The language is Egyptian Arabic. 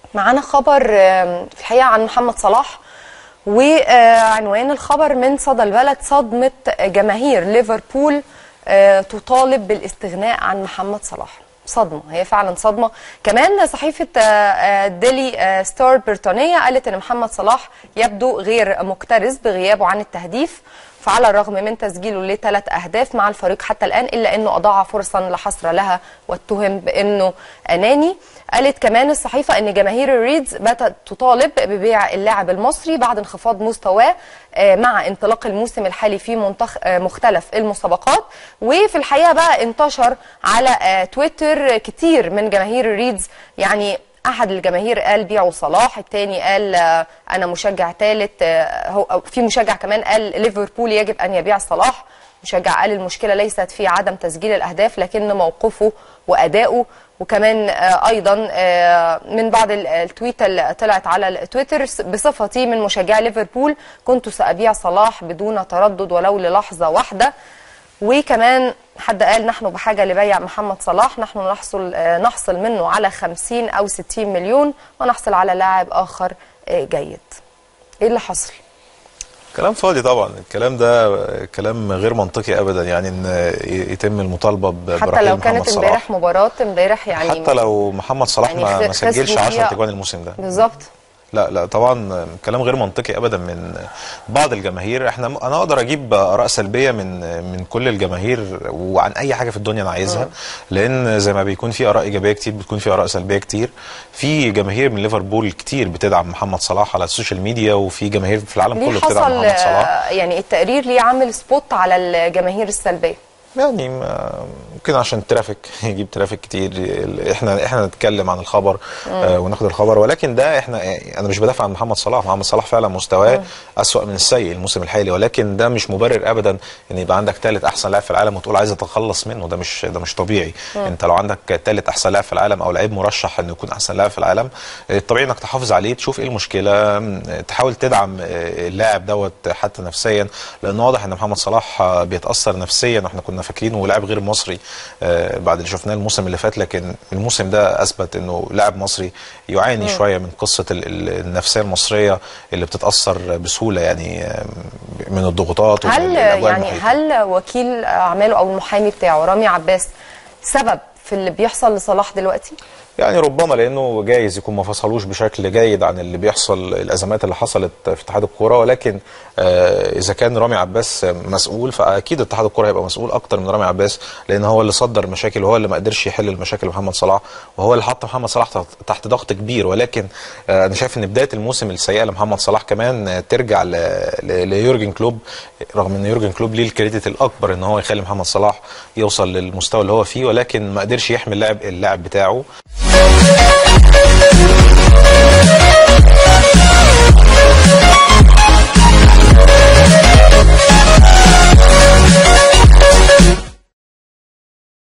معانا خبر آم، في الحقيقة عن محمد صلاح وعنوان الخبر من صدى البلد صدمة جماهير ليفربول آه، تطالب بالاستغناء عن محمد صلاح صدمة هي فعلا صدمة كمان صحيفة آه، آه، ديلي آه، ستار البريطانية قالت ان محمد صلاح يبدو غير مكترث بغيابه عن التهديف فعلى الرغم من تسجيله لثلاث اهداف مع الفريق حتى الان الا انه اضاع فرصا لا حصر لها واتهم بانه اناني قالت كمان الصحيفه ان جماهير الريدز باتت تطالب ببيع اللاعب المصري بعد انخفاض مستواه آه، مع انطلاق الموسم الحالي في منتخ... آه، مختلف المسابقات وفي الحقيقه بقى انتشر على آه، تويتر كتير من جماهير الريدز يعني احد الجماهير قال بيعوا صلاح الثاني قال آه، انا مشجع ثالث هو أو في مشجع كمان قال ليفربول يجب ان يبيع صلاح مشجع قال المشكله ليست في عدم تسجيل الاهداف لكن موقفه وادائه وكمان آه، ايضا آه، من بعض ال- التويت اللي طلعت على التويتر س- بصفتي من مشجعي ليفربول كنت سابيع صلاح بدون تردد ولو للحظه واحده وكمان حد قال نحن بحاجه لبيع محمد صلاح نحن نحصل آه، نحصل منه على 50 او 60 مليون ونحصل على لاعب اخر آه، جيد ايه اللي حصل كلام فاضي طبعا الكلام ده كلام غير منطقي ابدا يعني ان يتم المطالبه ب- حتى برحيل لو محمد كانت صلاح امبارح مباراه امبارح يعني حتى لو محمد صلاح يعني ما خ- ما سجلش خسروا 10 فيها- تجوان الموسم ده بالظبط لا لا طبعا كلام غير منطقي ابدا من بعض الجماهير احنا انا اقدر اجيب اراء سلبيه من من كل الجماهير وعن اي حاجه في الدنيا انا عايزها لان زي ما بيكون في اراء ايجابيه كتير بتكون في اراء سلبيه كتير في جماهير من ليفربول كتير بتدعم محمد صلاح على السوشيال ميديا وفي جماهير في العالم ليه كله بتدعم حصل محمد صلاح آه، يعني التقرير ليه عامل سبوت على الجماهير السلبيه يعني ما- ممكن عشان الترافيك يجيب ترافيك كتير ال- احنا احنا نتكلم عن الخبر آه وناخد الخبر ولكن ده احنا انا مش بدافع عن محمد صلاح محمد صلاح فعلا مستواه اسوأ من السيء الموسم الحالي ولكن ده مش مبرر ابدا ان يبقى عندك ثالث احسن لاعب في العالم وتقول عايز اتخلص منه ده مش ده مش طبيعي انت لو عندك ثالث احسن لاعب في العالم او لعيب مرشح انه يكون احسن لاعب في العالم آه، الطبيعي انك تحافظ عليه تشوف ايه المشكله آه، تحاول تدعم آه، اللاعب دوت حتى نفسيا لان واضح ان محمد صلاح آه، بيتاثر نفسيا واحنا كنا فاكرينه لاعب غير مصري آه، بعد اللي شفناه الموسم اللي فات لكن الموسم ده اثبت انه لاعب مصري يعاني شويه من قصه ال- ال- النفسيه المصريه اللي بتتاثر بسهوله يعني آه، من الضغوطات ومن هل الأجواء يعني المحيطة. هل وكيل اعماله او المحامي بتاعه رامي عباس سبب في اللي بيحصل لصلاح دلوقتي يعني ربما لانه جايز يكون ما فصلوش بشكل جيد عن اللي بيحصل الازمات اللي حصلت في اتحاد الكوره ولكن آه اذا كان رامي عباس مسؤول فاكيد اتحاد الكوره هيبقى مسؤول اكتر من رامي عباس لان هو اللي صدر المشاكل وهو اللي ما قدرش يحل المشاكل محمد صلاح وهو اللي حط محمد صلاح تحت- تحت ضغط كبير ولكن آه انا شايف ان بدايه الموسم السيئه لمحمد صلاح كمان آه، ترجع ل- ل- ليورجن كلوب رغم ان يورجن كلوب ليه الكريدت الاكبر ان هو يخلي محمد صلاح يوصل للمستوى اللي هو فيه ولكن ما قدرش يحمي اللاعب اللاعب بتاعه